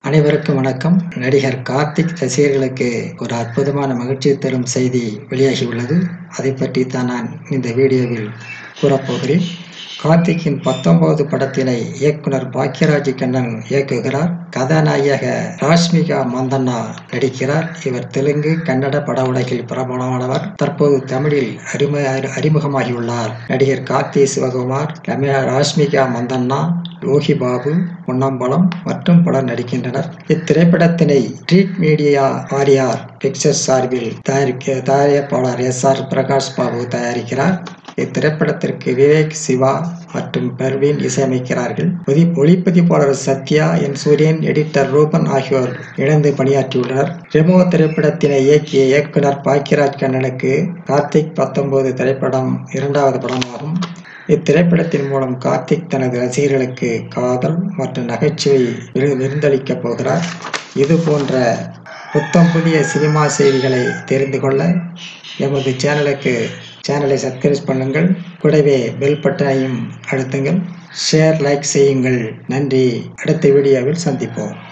அனைவருக்கும் வணக்கம் நடிகர் கார்த்திக் ரசிகர்களுக்கு ஒரு அற்புதமான மகிழ்ச்சி தரும் செய்தி வெளியாகியுள்ளது அதை பற்றி தான் நான் இந்த வீடியோவில் கூறப்போகிறேன் கார்த்திக்கின் பத்தொன்பது படத்தினை இயக்குனர் பாக்யராஜ் கண்ணன் இயக்குகிறார் கதாநாயக ராஷ்மிகா மந்தண்ணா நடிக்கிறார் இவர் தெலுங்கு கன்னட பட உலகில் பிரபலமானவர் தற்போது தமிழில் அறிம அறிமுகமாகியுள்ளார் நடிகர் கார்த்தி சிவகுமார் ரம்யா ராஷ்மிகா மந்தண்ணா யோகி பாபு பொன்னம்பலம் மற்றும் பலர் நடிக்கின்றனர் இத்திரைப்படத்தினை ட்ரீட் மீடியா வாரியார் பிக்சர்ஸ் சார்பில் தயாரிக்க தயாரிப்பாளர் எஸ் ஆர் பிரகாஷ் பாபு தயாரிக்கிறார் இத்திரைப்படத்திற்கு விவேக் சிவா மற்றும் பெர்வீன் இசையமைக்கிறார்கள் ஒளி ஒளிப்பதிப்பாளர் சத்யா என் சூரியன் எடிட்டர் ரூபன் ஆகியோர் இணைந்து பணியாற்றியுள்ளனர் ரெமோ திரைப்படத்தினை இயக்கிய இயக்குனர் பாக்கியராஜ் கண்ணனுக்கு கார்த்திக் பத்தொன்பது திரைப்படம் இரண்டாவது படமாகும் இத்திரைப்படத்தின் மூலம் கார்த்திக் தனது ரசிகர்களுக்கு காதல் மற்றும் நகைச்சுவை விரு விருந்தளிக்கப் போகிறார் இது போன்ற புத்தம் புதிய சினிமா செய்திகளை தெரிந்து கொள்ள எமது சேனலுக்கு சேனலை சப்ஸ்கிரைப் பண்ணுங்கள் கூடவே பெல் பட்டனையும் அழுத்துங்கள் ஷேர் லைக் செய்யுங்கள் நன்றி அடுத்த வீடியோவில் சந்திப்போம்